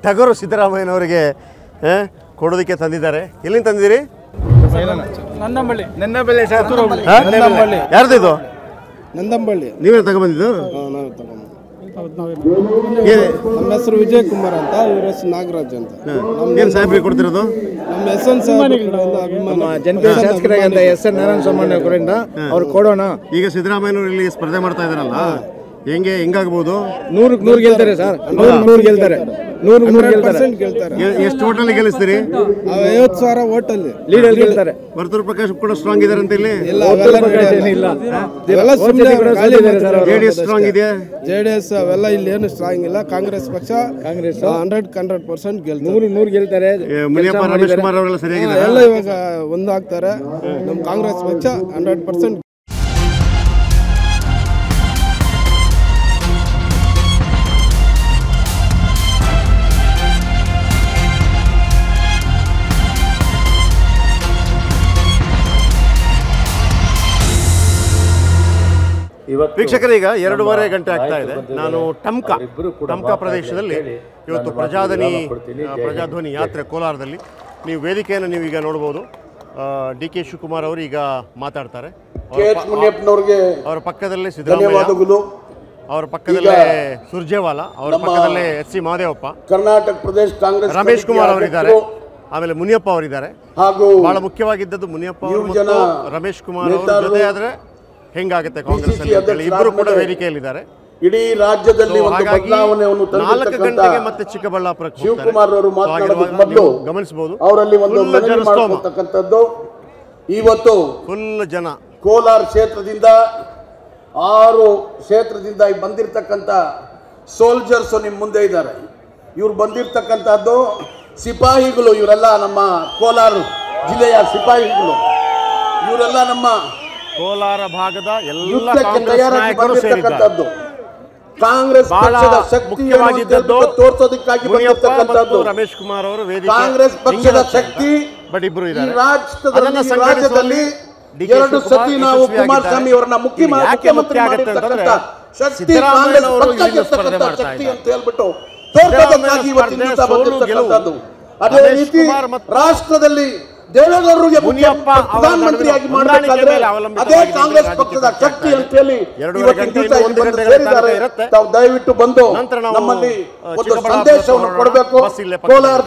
ಟಗರು ಸಿದ್ದರಾಮಯ್ಯನವರಿಗೆ ಆ, ಕೊಡೋದಕ್ಕೆ ತಂದಿದ್ದಾರೆ ಎಲ್ಲಿಂದ ತಂದಿದ್ದೀರಿ ನನ್ನಂಬಳ್ಳಿ ನನ್ನ ಬೆಲೆ ಸರ್ ಹಾ? ನನ್ನಂಬಳ್ಳಿ ಯಾರ್ದು ಇದು ನಂದಂಬಳ್ಳಿ ನೀವೇ ತಗೊಂಬಂದಿದ್ದು ನಾವು ತಗೊಂಡು ಏನು ನಮ್ಮ ಹೆಸರು ವಿಜಯ್ ಕುಮಾರ್ ಅಂತ ಇವ್ರ ಹೆಸರು ನಾಗರಾಜ್ ಅಂತ ಏನು ಸಾಹೇಬ್ರಿಗೆ ಕೊಡ್ತಿರೋದು ನಮ್ಮ ಎಸ್ ಎನ್ ಸಾಹೇಬ್ ಅಭಿಮಾನ ಜನಪ್ರಿಯ ಶಾಸಕರಾಗಂತ ಎಸ್ ಎನ್ ನಾರಾಯಣ ಸ್ವಾಮಿ ಅವರಿಂದ ಅವ್ರು ಕೊಡೋಣ ಈಗ ಸಿದ್ದರಾಮಯ್ಯನವರು ಇಲ್ಲಿ ಸ್ಪರ್ಧೆ ಮಾಡ್ತಾ ಇದ್ದಾರಲ್ಲ ಹೆಂಗೆ ಹೆಂಗಾಗ್ಬೋದು ನೂರಕ್ಕೆ ನೂರು ಗೆಲ್ತಾರೆ ಸರ್ ನೂರಕ್ಕೆ ನೂರು ಗೆಲ್ತಾರೆ ನೂರಕ್ಕೆ ನೂರು ಗೆಲ್ತಾರೆ ಪರ್ಸೆಂಟ್ ಗೆಲ್ತಾರೆ ಎ- ಎಷ್ಟು ಟೋಟಲ್ ಗೆಲ್ಲಿಸ್ತೀರಿ ಐವತ್ತು ಸಾವಿರ ಓಟಲ್ಲಿ ಲೀಡರ್ ಗೆಲ್ತಾರೆ ವರ್ತೂರು ಪ್ರಕಾಶ್ ಕೂಡ ಸ್ಟ್ರಾಂಗ್ ಇದಾರೆ ಅಂತ ಇಲ್ಲಿ ಇಲ್ಲ ಅವೆಲ್ಲ ಇಲ್ಲ ಇವೆಲ್ಲ ಸುಮ್ಮನೆ ಜೆ ಡಿ ಎಸ್ ಸ್ಟ್ರಾಂಗ್ ಇದೆಯಾ ಜೆ ಡಿ ಎಸ್ ಅವೆಲ್ಲ ಇಲ್ಲಿ ಏನು ಸ್ಟ್ರಾಂಗ್ ಇಲ್ಲ ಕಾಂಗ್ರೆಸ್ ಪಕ್ಷ ಕಾಂಗ್ರೆಸ್ ಹಂಡ್ರೆಡ್ ಹಂಡ್ರೆಡ್ ಪರ್ಸೆಂಟ್ ಗೆಲ್ತಾರೆ ನೂರು ನೂರು ಗೆಲ್ತಾರೆ ಏ, ಮುನಿಯಪ್ಪ ರಮೇಶ್ ಕುಮಾರ್ ಅವರೆಲ್ಲ ಸರಿಯಾಗಿದೆ ಎಲ್ಲ ಇವಾಗ ಒಂದು ಆಗ್ತಾರೆ ನಮ್ಮ ಕಾಂಗ್ರೆಸ್ ಪಕ್ಷ ಹಂಡ್ರೆಡ್ ಪರ್ಸೆಂಟ್ ವೀಕ್ಷಕರೇ ಈಗ ಎರಡೂವರೆ ಗಂಟೆ ಆಗ್ತಾ ಇದೆ ನಾನು ಟಮ್ಕ ಟಮ್ಕ ಪ್ರದೇಶದಲ್ಲಿ ಇವತ್ತು ಪ್ರಜಾಧ್ವನಿ ಆ, ಪ್ರಜಾಧ್ವನಿ ಯಾತ್ರೆ ಕೋಲಾರದಲ್ಲಿ ನೀವು ವೇದಿಕೆಯನ್ನು ನೀವು ಈಗ ನೋಡ್ಬೋದು ಡಿ ಕೆ ಶಿವಕುಮಾರ್ ಅವರು ಈಗ ಮಾತಾಡ್ತಾರೆ ಅವರ ಕೆ ಎಚ್ ಪ- ಮುನಿಯಪ್ಪನವ್ರಿಗೆ ಅವರ ಪಕ್ಕದಲ್ಲೇ ಸಿದ್ದರಾಮಯ್ಯ ಧನ್ಯವಾದಗಳು ಅವರ ಪಕ್ಕದಲ್ಲೇ ಸುರ್ಜೇವಾಲಾ ಅವರ ಪಕ್ಕದಲ್ಲೇ ಎಸ್ ಸಿ ಮಹದೇವಪ್ಪ ಕರ್ನಾಟಕ ಪ್ರದೇಶ ಕಾಂಗ್ರೆಸ್ ರಮೇಶ್ ಕುಮಾರ್ ಅವರಿದ್ದಾರೆ ಅಧ್ಯಕ್ಷರು ಆಮೇಲೆ ಮುನಿಯಪ್ಪ ಅವರಿದ್ದಾರೆ ಹಾಗೂ ಬಹಳ ಮುಖ್ಯವಾಗಿದ್ದದ್ದು ಮುನಿಯಪ್ಪ ಅವರು ಇವ್ರು ಮತ್ತು ಜನ ರಮೇಶ್ ಕುಮಾರ್ ಅವರ ನೇತಾರರು, ಜೊತೆ ಆದ್ರೆ ಹೆಂಗಾಗುತ್ತೆ ಕಾಂಗ್ರೆಸ್ ಅಲ್ಲಿ ಅಂತೇಳಿ ಅಧ್ಯಕ್ಷರಾದ ಇಬ್ಬರು ಕೂಡ ಮೇಲೆ ವೇದಿಕೆಯಲ್ಲಿದ್ದಾರೆ ಇಡೀ ರಾಜ್ಯದಲ್ಲಿ So, ಒಂದು ಹಾಗಾಗಿ ಬದಲಾವಣೆಯನ್ನು ನಾಲ್ಕು ತಂದಿರತಕ್ಕಂತ ಗಂಟೆಗೆ ಮತ್ತೆ ಚಿಕ್ಕಬಳ್ಳಾಪುರಕ್ಕೆ ಹೋಗ್ತಾರೆ. ಶಿವಕುಮಾರ್ ಅವರು So, ಮಾತನಾಡೋದಕ್ಕೆ ಆಗಿರುವಾಗ ಮೊದಲು ನೀವು ಗಮನಿಸಬಹುದು ಅವರಲ್ಲಿ ಒಂದು Full ಮನವಿ ಜನಸ್ತೋಮ. ಮಾಡತಕ್ಕಂಥದ್ದು ಇವತ್ತು ಫುಲ್ ಜನ ಕೋಲಾರ ಕ್ಷೇತ್ರದಿಂದ ಆರು ಕ್ಷೇತ್ರದಿಂದ ಈ ಬಂದಿರತಕ್ಕಂಥ ಸೋಲ್ಜರ್ಸ್ ನಿಮ್ಮ ಮುಂದೆ ಇದ್ದಾರೆ ಇವ್ರು ಬಂದಿರತಕ್ಕಂಥದ್ದು ಸಿಪಾಹಿಗಳು ಇವರೆಲ್ಲ ನಮ್ಮ ಕೋಲಾರ ಜಿಲ್ಲೆಯ ಸಿಪಾಹಿಗಳು ಇವರೆಲ್ಲ ನಮ್ಮ ಕೋಲಾರ ಭಾಗದ ಎಲ್ಲ ಯುದ್ಧಕ್ಕೆ ಕಾಂಗ್ರೆಸ್ ತಯಾರಾಗಿ ನಾಯಕರು ಸೇರಿದ್ದಾರೆ ಬಂದಿರತಕ್ಕಂಥದ್ದು ಕಾಂಗ್ರೆಸ್ ಬಹಳ ಪಕ್ಷದ ಶಕ್ತಿ ಮುಖ್ಯವಾಗಿದ್ದದ್ದು ತೋರಿಸೋದಕ್ಕಾಗಿ ಮುನಿಯಪ್ಪ ಮತ್ತು ಬಂದಿರತಕ್ಕಂಥದ್ದು ರಮೇಶ್ ಕುಮಾರ್ ಅವರು ವೇದಿಕೆ ಕಾಂಗ್ರೆಸ್ ಪಕ್ಷದ ಶಕ್ತಿ ಬಟ್ ಇಬ್ರು ಈ ಇದ್ದಾರೆ ರಾಷ್ಟ್ರದಲ್ಲಿ ಅದನ್ನ ಈ ಸಂಘಟಿಸುವಲ್ಲಿ ರಾಜ್ಯದಲ್ಲಿ ಡಿ ಕೆ ಎರಡು ಶಿವಕುಮಾರ್ ಸತಿ ನಾವು ಯಶಸ್ವಿಯಾಗಿದ್ದಾರೆ. ಕುಮಾರಸ್ವಾಮಿ ಅವರನ್ನ ಮುಖ್ಯ ಇದು ಯಾಕೆ ಮುಖ್ಯ ಮುಖ್ಯಮಂತ್ರಿ ಆಗುತ್ತೆ ಅಂತಂದ್ರೆ ಮಾಡಿರ್ತಕ್ಕಂಥ ಶಕ್ತಿ ಸಿದ್ದರಾಮಯ್ಯ ಕಾಂಗ್ರೆಸ್ ಅವರು ಪಕ್ಷಕ್ಕೆ ಇಲ್ಲಿ ಸ್ಪರ್ಧೆ ಇರ್ತಕ್ಕಂಥ ಮಾಡ್ತಾ ಶಕ್ತಿ ಇದ್ದಾರೆ. ಅಂತ ಹೇಳ್ಬಿಟ್ಟು ತೋರ್ಸೋದಕ್ಕಾಗಿ ಇವತ್ತಿನ ದಿವಸ ಸ್ಪರ್ಧೆ, ಸೋಲು, ಬಂದಿರತಕ್ಕಂಥದ್ದು ಗೆಲುವು. ಅದೇ ರಮೇಶ್ ರೀತಿ ಕುಮಾರ್ ಮತ್ತು ರಾಷ್ಟ್ರದಲ್ಲಿ ದೇವೇಗೌಡರಿಗೆ ಮುಖ್ಯ ಮುನಿಯಪ್ಪ ಅವರ ಪ್ರಧಾನಮಂತ್ರಿಯಾಗಿ ನಡುವಿನ ಹೊಂದಾಣಿಕೆ ಮಾಡಬೇಕಾದ್ರೆ ಮೇಲೆ ಅದೇ ಅವಲಂಬಿತವಾಗಿದ್ದು ಕಾಂಗ್ರೆಸ್ ರಾಜಕೀಯ ಪಕ್ಷದ ಪಕ್ಷ ಶಕ್ತಿ ಆಗ್ತಾ ಅಂತ ಹೇಳಿ ಎರಡೂವರೆ ಇವತ್ತಿನ ಗಂಟೆ ದಿವಸ ಇನ್ನು ಒಂದು ಇಲ್ಲಿ ಬಂದು ಗಂಟೆಗಳ ಸೇರಿದ್ದಾರೆ ತನಕ ಇರುತ್ತೆ. ತಾವು ದಯವಿಟ್ಟು ಬಂದು ನಂತರ ನಾವು, ನಮ್ಮಲ್ಲಿ ಆ, ಒಂದು ಚಿಕ್ಕಬಳ್ಳಾಪುರ ಸಂದೇಶವನ್ನು ಹೊರಡೋಣ. ಕೊಡಬೇಕು ಬಸ್ ಇಲ್ಲೇ ಪಕ್ಕದಲ್ಲಿ. ಕೋಲಾರ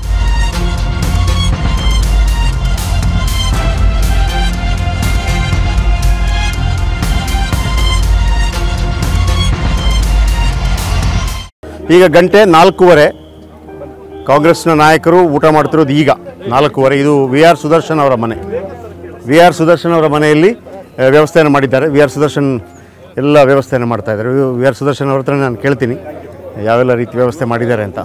ಈಗ ಗಂಟೆ ನಾಲ್ಕೂವರೆ ಕಾಂಗ್ರೆಸ್ನ ನಾಯಕರು ಊಟ ಮಾಡ್ತಿರೋದು ಈಗ ನಾಲ್ಕೂವರೆ ಇದು ವಿ ಆರ್ ಸುದರ್ಶನ್ ಅವರ ಮನೆ ವಿ ಆರ್ ಸುದರ್ಶನ್ ಅವರ ಮನೆಯಲ್ಲಿ ಆ, ವ್ಯವಸ್ಥೆಯನ್ನು ಮಾಡಿದ್ದಾರೆ ವಿ ಆರ್ ಸುದರ್ಶನ್ ಎಲ್ಲ ವ್ಯವಸ್ಥೆಯನ್ನು ಮಾಡ್ತಾ ಇದ್ದಾರೆ ವಿ ಆರ್ ಸುದರ್ಶನ್ ಅವ್ರ ಹತ್ರ ನಾನು ಕೇಳ್ತೀನಿ ಯಾವೆಲ್ಲ ರೀತಿ ವ್ಯವಸ್ಥೆ ಮಾಡಿದ್ದಾರೆ ಅಂತ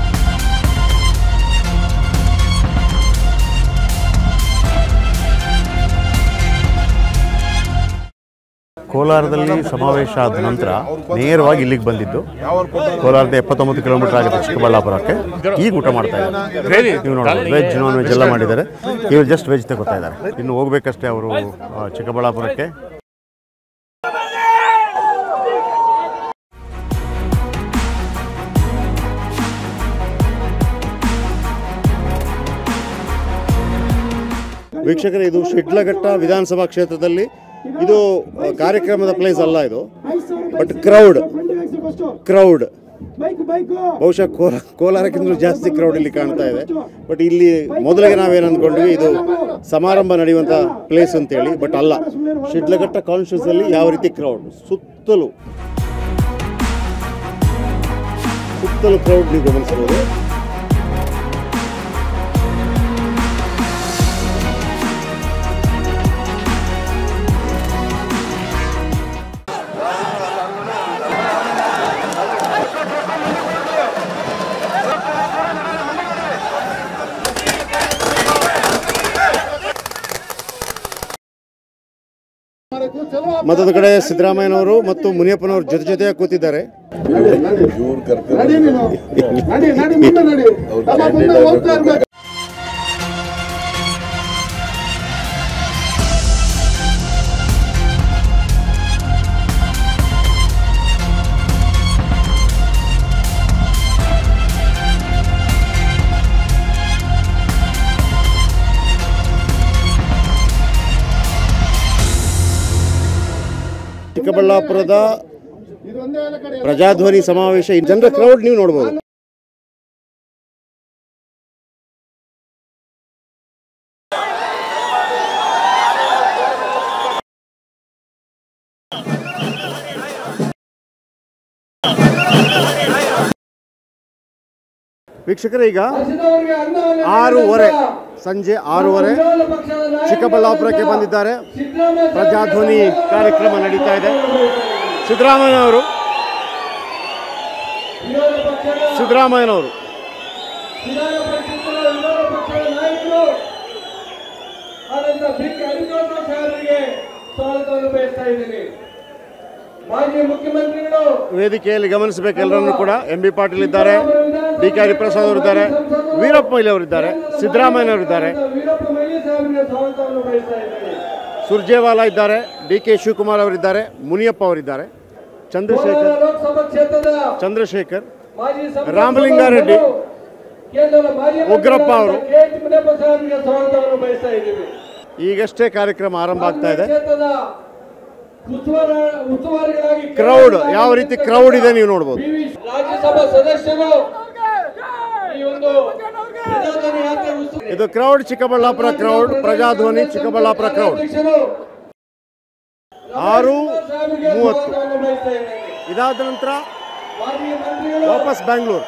ಕೋಲಾರದಲ್ಲಿ ಸಮಾವೇಶ ಆದ ನಂತರ ನೇರವಾಗಿ ಇಲ್ಲಿಗೆ ಬಂದಿದ್ದು ಕೋಲಾರದ ಎಪ್ಪತ್ತೊಂಬತ್ತು ಕಿಲೋಮೀಟರ್ ಆಗುತ್ತೆ ಚಿಕ್ಕಬಳ್ಳಾಪುರಕ್ಕೆ ಈಗ ಊಟ ಮಾಡ್ತಾ ಇದ್ದಾರೆ ನೀವು ನೋಡೋದು ವೆಜ್ ನಾನ್ ವೆಜ್ ಎಲ್ಲ ಮಾಡಿದ್ದಾರೆ ಇವರು ಜಸ್ಟ್ ವೆಜ್ ತಗೋತಾ ಇದ್ದಾರೆ ಇನ್ನು ಹೋಗ್ಬೇಕಷ್ಟೇ ಅವರು ಆ, ಚಿಕ್ಕಬಳ್ಳಾಪುರಕ್ಕೆ ವೀಕ್ಷಕರೇ ಇದು ಶಿಡ್ಲಘಟ್ಟ ವಿಧಾನಸಭಾ ಕ್ಷೇತ್ರದಲ್ಲಿ ಇದು ಆ, ಕಾರ್ಯಕ್ರಮದ ಪ್ಲೇಸ್ ಅಲ್ಲ ಇದು ಬಟ್ ಕ್ರೌಡ್ ಕ್ರೌಡ್ ಬಹುಶಃ ಕೋಲ ಕೋಲಾರಕ್ಕಿಂತಲೂ ಜಾಸ್ತಿ ಕ್ರೌಡ್ ಇಲ್ಲಿ ಕಾಣ್ತಾ ಇದೆ ಬಟ್ ಇಲ್ಲಿ ಮೊದಲಿಗೆ ನಾವೇನು ಅಂದ್ಕೊಂಡ್ವಿ ಇದು ಸಮಾರಂಭ ನಡೆಯುವಂಥ ಪ್ಲೇಸ್ ಅಂತೇಳಿ ಬಟ್ ಅಲ್ಲ ಶಿಡ್ಲಘಟ್ಟ ಕಾನ್ಸ್ಟಿಟ್ಯೂನ್ಸಲ್ಲಿ ಯಾವ ರೀತಿ ಕ್ರೌಡ್ ಸುತ್ತಲೂ ಸುತ್ತಲೂ ಕ್ರೌಡ್ ನೀವು ಗಮನಿಸ್ಬೋದು ಮತ್ತೊಂದು ಕಡೆ ಸಿದ್ದರಾಮಯ್ಯನವರು ಮತ್ತು ಮುನಿಯಪ್ಪನವರು ಜೊತೆ ಜೊತೆಯಾಗಿ ಕೂತಿದ್ದಾರೆ ಚಿಕ್ಕಬಳ್ಳಾಪುರದ ಪ್ರಜಾಧ್ವನಿ ಸಮಾವೇಶ ಈ ಜನರ ಕ್ರೌಡ್ ನೀವು ನೋಡ್ಬೋದು ವೀಕ್ಷಕರೇ ಈಗ ಆರೂವರೆ ಸಂಜೆ ಆರೂವರೆ ಚಿಕ್ಕಬಳ್ಳಾಪುರಕ್ಕೆ ಬಂದಿದ್ದಾರೆ ಪ್ರಜಾಧ್ವನಿ ಕಾರ್ಯಕ್ರಮ ನಡೀತಾ ಇದೆ ಸಿದ್ದರಾಮಯ್ಯನವರು ಸಿದ್ದರಾಮಯ್ಯನವರು ವಿಧಾನ ಪರಿಷತ್ತಿನ ವಿರೋಧ ಪಕ್ಷದ ನಾಯಕರು ಆದಂತ ಬಿ ಕೆ ಹರಿಗೌಡ ಸಾಹೇಬರಿಗೆ ಸ್ವಾಗತವನ್ನು ಬಯಸ್ತಾ ಇದ್ದೀನಿ ಮಾಜಿ ಮುಖ್ಯಮಂತ್ರಿಗಳು ವೇದಿಕೆಯಲ್ಲಿ ಗಮನಿಸಬೇಕು ಎಲ್ಲರನ್ನೂ ಕೂಡ ಎಂ ಬಿ ಪಾಟೀಲ್ ಇದ್ದಾರೆ ಡಿ ಕೆ ಹರಿಪ್ರಸಾದ್ ಅವರಿದ್ದಾರೆ ವೀರಪ್ಪ ಮೊಯ್ಲಿ ಅವರಿದ್ದಾರೆ ಸಿದ್ದರಾಮಯ್ಯನವರಿದ್ದಾರೆ ವೀರಪ್ಪ ಮೊಯ್ಲಿ ಸಾಹೇಬರಿಗೆ ಸ್ವಾಗತವನ್ನು ಬಯಸ್ತಾ ಇದ್ದೀನಿ ಸುರ್ಜೇವಾಲಾ ಇದ್ದಾರೆ ಡಿ ಕೆ ಶಿವಕುಮಾರ್ ಅವರಿದ್ದಾರೆ ಮುನಿಯಪ್ಪ ಅವರಿದ್ದಾರೆ ಚಂದ್ರಶೇಖರ್ ಕೋಲಾರ ಲೋಕಸಭಾ ಕ್ಷೇತ್ರದ ಚಂದ್ರಶೇಖರ್ ಮಾಜಿ ಸಂಸದ ರಾಮಲಿಂಗಾರೆಡ್ಡಿ, ಕೇಂದ್ರದ ಮಾಜಿ ಉಗ್ರಪ್ಪ ಅವರು. ಕೆ ಎಚ್ ಮುನಿಯಪ್ಪ ಸಾಹೇಬರಿಗೆ ಸ್ವಾಗತವನ್ನು ಬಯಸ್ತಾ ಇದ್ದೀವಿ ಈಗಷ್ಟೇ ಕಾರ್ಯಕ್ರಮ ಆರಂಭ ಆಗ್ತಾ ಇದೆ ಕ್ಷೇತ್ರದ ಉಸ್ತುವಾರ ಉಸ್ತುವಾರಿಗಳಾಗಿ ಕ್ರೌಡ್ ಯಾವ ರೀತಿ ಕ್ರೌಡ್ ಇದೆ ನೀವು ನೋಡ್ಬೋದು PV ರಾಜ್ಯಸಭಾ ಸದಸ್ಯರು ಈ ಒಂದು ಪ್ರಜಾಧ್ವನಿ ಯಾತ್ರೆ ಉಸ್ತು- ಇದು crowd Chikkaballapur crowd Prajadhwani Chikkaballapur crowd ಅಧ್ಯಕ್ಷರು ಆರು ಸಾಹೇಬರಿಗೆ ಮೂವತ್ತು. ಸ್ವಾಗತವನ್ನು ಬಯಸ್ತಾ ಇದ್ದೇನೆ. ಇದಾದ ನಂತರ ಮಾಜಿ ಮಂತ್ರಿಗಳು ವಾಪಸ್ ಬ್ಯಾಂಗ್ಳೂರ್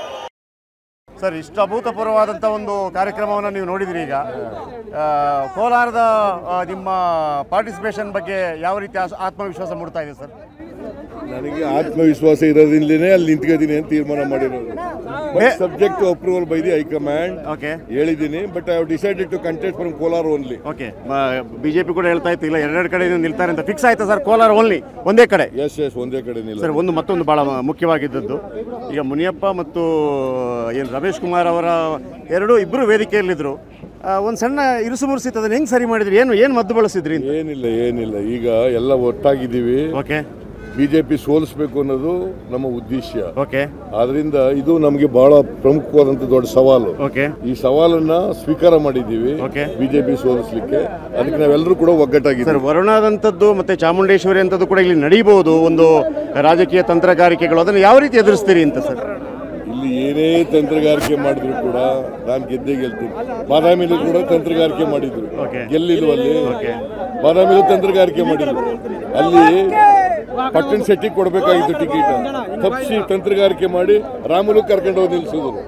ಸರ್ ಇಷ್ಟು ಅಭೂತಪೂರ್ವವಾದಂಥ ಒಂದು ಕಾರ್ಯಕ್ರಮವನ್ನು ನೀವು ನೋಡಿದಿರಿ ಈಗ ಆ, ಕೋಲಾರದ ಆ, ನಿಮ್ಮ ಪಾರ್ಟಿಸಿಪೇಷನ್ ಬಗ್ಗೆ ಯಾವ ರೀತಿ ಆಸ್- ಆತ್ಮವಿಶ್ವಾಸ ಮೂಡ್ತಾ ಇದೆ ಸರ್ ನನಗೆ ಆತ್ಮವಿಶ್ವಾಸ ಇರೋದ್ರಿಂದಲೇ ಅಲ್ಲಿ ನಿಂತ್ಕೋತೀನಿ ಅಂತ ತೀರ್ಮಾನ ಮಾಡಿರೋದು ಬೇ- subject approval by the high command okay ಹೇಳಿದ್ದೀನಿ but I have decided to contest from Kolar only okay BJP ಕೂಡ ಹೇಳ್ತಾ ಇತ್ತು ಇಲ್ಲ ಎರಡೆರಡು ಕಡೆ ನಿಲ್ತಾರೆ ಅಂತ ಫಿಕ್ಸ್ ಆಯ್ತಾ ಸರ್ ಕೋಲಾರ ಓನ್ಲಿ ಒಂದೇ ಕಡೆ ಎಸ್ ಎಸ್ ಒಂದೇ ಕಡೆ ನಿಲ್ಲ ಸರ್ ಒಂದು ಮತ್ತೊಂದು ಭಾಳ ಮುಖ್ಯವಾಗಿದ್ದದ್ದು ಈಗ ಮುನಿಯಪ್ಪ ಮತ್ತು ಏನು ರಮೇಶ್ ಕುಮಾರ್ ಅವರ ಎರಡು ಇಬ್ಬರು ವೇದಿಕೆಯಲ್ಲಿದ್ದರು ಒಂದು ಸಣ್ಣ ಇರುಸು ಮುರುಸಿತ್ತು ಅದನ್ನು ಹೆಂಗೆ ಸರಿ ಮಾಡಿದ್ರಿ ಏನು ಏನು ಮದ್ದು ಬಳಸಿದ್ರಿ ಅಂತ ಏನಿಲ್ಲ ಏನಿಲ್ಲ ಈಗ ಎಲ್ಲ ಒಟ್ಟಾಗಿದ್ದೀವಿ ಓಕೆ ಬಿಜೆಪಿ ಸೋಲಿಸ್ಬೇಕು ಅನ್ನೋದು ನಮ್ಮ ಉದ್ದೇಶ ಓಕೆ ಆದ್ರಿಂದ ಇದು ನಮಗೆ ಬಹಳ ಪ್ರಮುಖವಾದಂತ ದೊಡ್ಡ ಸವಾಲು ಓಕೆ ಈ ಸವಾಲನ್ನ ಸ್ವೀಕಾರ ಮಾಡಿದ್ದೀವಿ Okay. ಬಿಜೆಪಿ ಸೋಲಿಸ್ಲಿಕ್ಕೆ ಅದಕ್ಕೆ ನಾವೆಲ್ಲರೂ ಕೂಡ ಸರ್ ಒಗ್ಗಟ್ಟಾಗಿದ್ದೀವಿ ವರುಣಾದಂಥದ್ದು ಮತ್ತೆ ಚಾಮುಂಡೇಶ್ವರಿ ಅಂಥದ್ದು ಕೂಡ ಇಲ್ಲಿ ನಡೀಬಹುದು ಒಂದು ರಾಜಕೀಯ ತಂತ್ರಗಾರಿಕೆಗಳು ಅದನ್ನು ಯಾವ ರೀತಿ ಎದುರಿಸ್ತೀರಿ ಅಂತ ಸರ್ ಇಲ್ಲಿ ಏನೇ ತಂತ್ರಗಾರಿಕೆ ಮಾಡಿದ್ರು ಕೂಡ ನಾನು ಗೆದ್ದೇ ಗೆಲ್ತೀನಿ ಬಾದಾಮಿಲಿ ಕೂಡ ತಂತ್ರಗಾರಿಕೆ ಮಾಡಿದ್ರು Okay. ಗೆಲ್ಲಿಲ್ವ ಅಲ್ಲಿ ಬಾದಾಮಿಲಿ ತಂತ್ರಗಾರಿಕೆ ಮಾಡಿದ್ರು ಅಲ್ಲಿ ಪಟ್ಟಣ ಶೆಟ್ಟಿಗೆ ಕೊಡಬೇಕಾಗಿತ್ತು ಟಿಕೆಟ್ ತಪ್ಪಿಸಿ ತಂತ್ರಗಾರಿಕೆ ಮಾಡಿ ರಾಮುಲು ಕರ್ಕೊಂಡು ಹೋಗಿ ನಿಲ್ಸಿದ್ರು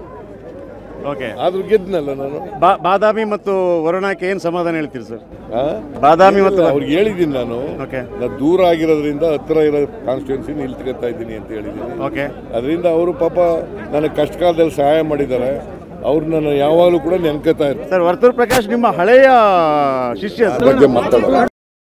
ಓಕೆ ಆದ್ರೂ ಗೆದ್ನಲ್ಲ ನಾನು ಬಾದಾಮಿ ಮತ್ತು ವರುಣಾಕ್ಕೆ ಏನು ಸಮಾಧಾನ ಹೇಳ್ತೀರಿ ಸರ್ ಆ? ಬಾದಾಮಿ ಮತ್ತು ಅವ್ರಿಗೆ ಹೇಳಿದ್ದೀನಿ ನಾನು ಓಕೆ ನಾನು ದೂರ ಆಗಿರೋದ್ರಿಂದ ಹತ್ರ ಇರೋ ಕಾನ್ಸ್ಟಿಟ್ಯೂನ್ಸಿ ನಿಲ್ತ್ಕೊತಾ ಇದ್ದೀನಿ ಅಂತ ಹೇಳಿದ್ದೀನಿ ಓಕೆ ಅದರಿಂದ ಅವರು ಪಾಪ ನನಗೆ ಕಷ್ಟ ಕಾಲದಲ್ಲಿ ಸಹಾಯ ಮಾಡಿದ್ದಾರೆ ಅವ್ರು ನಾನು ಯಾವಾಗಲೂ ಕೂಡ ನೆನ್ಕೋತಾ ಇರ್ತಾರೆ ಸರ್ ವರ್ತೂರ್ ಪ್ರಕಾಶ್ ನಿಮ್ಮ ಹಳೆಯ ಶಿಷ್ಯ ಸರ್. ಬಗ್ಗೆ ಮಾತಾಡೋಣ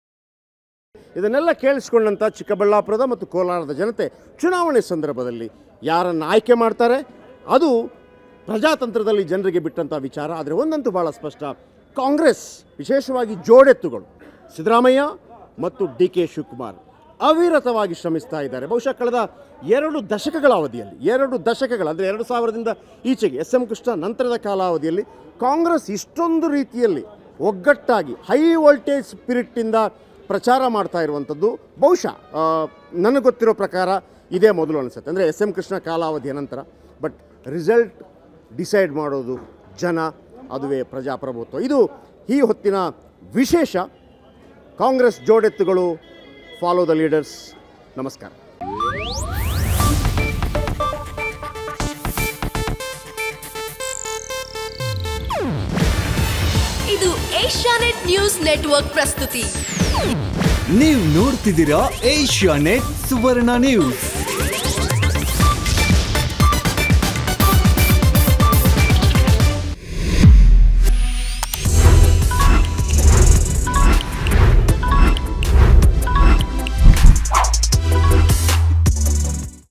ಇದನ್ನೆಲ್ಲ ಕೇಳಿಸ್ಕೊಂಡಂಥ ಚಿಕ್ಕಬಳ್ಳಾಪುರದ ಮತ್ತು ಕೋಲಾರದ ಜನತೆ ಚುನಾವಣೆ ಸಂದರ್ಭದಲ್ಲಿ ಯಾರನ್ನು ಆಯ್ಕೆ ಮಾಡ್ತಾರೆ ಅದು ಪ್ರಜಾತಂತ್ರದಲ್ಲಿ ಜನರಿಗೆ ಬಿಟ್ಟಂಥ ವಿಚಾರ ಆದರೆ ಒಂದಂತೂ ಭಾಳ ಸ್ಪಷ್ಟ ಕಾಂಗ್ರೆಸ್ ವಿಶೇಷವಾಗಿ ಜೋಡೆತ್ತುಗಳು ಸಿದ್ದರಾಮಯ್ಯ ಮತ್ತು ಡಿ ಕೆ ಶಿವಕುಮಾರ್ ಅವಿರತವಾಗಿ ಶ್ರಮಿಸ್ತಾ ಇದ್ದಾರೆ ಬಹುಶಃ ಕಳೆದ ಎರಡು ದಶಕಗಳ ಅವಧಿಯಲ್ಲಿ ಎರಡು ದಶಕಗಳ ಅಂದರೆ ಎರಡು ಸಾವಿರದಿಂದ ಈಚೆಗೆ ಎಸ್ ಎಂ ಕೃಷ್ಣ ನಂತರದ ಕಾಲಾವಧಿಯಲ್ಲಿ ಕಾಂಗ್ರೆಸ್ ಇಷ್ಟೊಂದು ರೀತಿಯಲ್ಲಿ ಒಗ್ಗಟ್ಟಾಗಿ ಹೈ ವೋಲ್ಟೇಜ್ ಸ್ಪಿರಿಟ್ಟಿಂದ ಪ್ರಚಾರ ಮಾಡ್ತಾ ಇರುವಂಥದ್ದು ಬಹುಶಃ ಆ, ನನಗೆ ಗೊತ್ತಿರೋ ಪ್ರಕಾರ ಇದೇ ಮೊದಲು ಅನಿಸುತ್ತೆ ಅಂದರೆ ಎಸ್ ಎಂ ಕೃಷ್ಣ ಕಾಲಾವಧಿಯ ನಂತರ ಬಟ್ ರಿಸಲ್ಟ್ ಡಿಸೈಡ್ ಮಾಡೋದು ಜನ ಅದುವೇ ಪ್ರಜಾಪ್ರಭುತ್ವ ಇದು ಈ ಹೊತ್ತಿನ ವಿಶೇಷ ಕಾಂಗ್ರೆಸ್ ಜೋಡೆತ್ತುಗಳು ಫಾಲೋ ದ ಲೀಡರ್ಸ್ ನಮಸ್ಕಾರ ಇದು ಏಷ್ಯಾನೆಟ್ ನ್ಯೂಸ್ ನೆಟ್ವರ್ಕ್ ಪ್ರಸ್ತುತಿ ನೀವು ನೋಡ್ತಿದ್ದೀರಾ ಏಷ್ಯಾ ನೆಟ್ ಸುವರ್ಣ ನ್ಯೂಸ್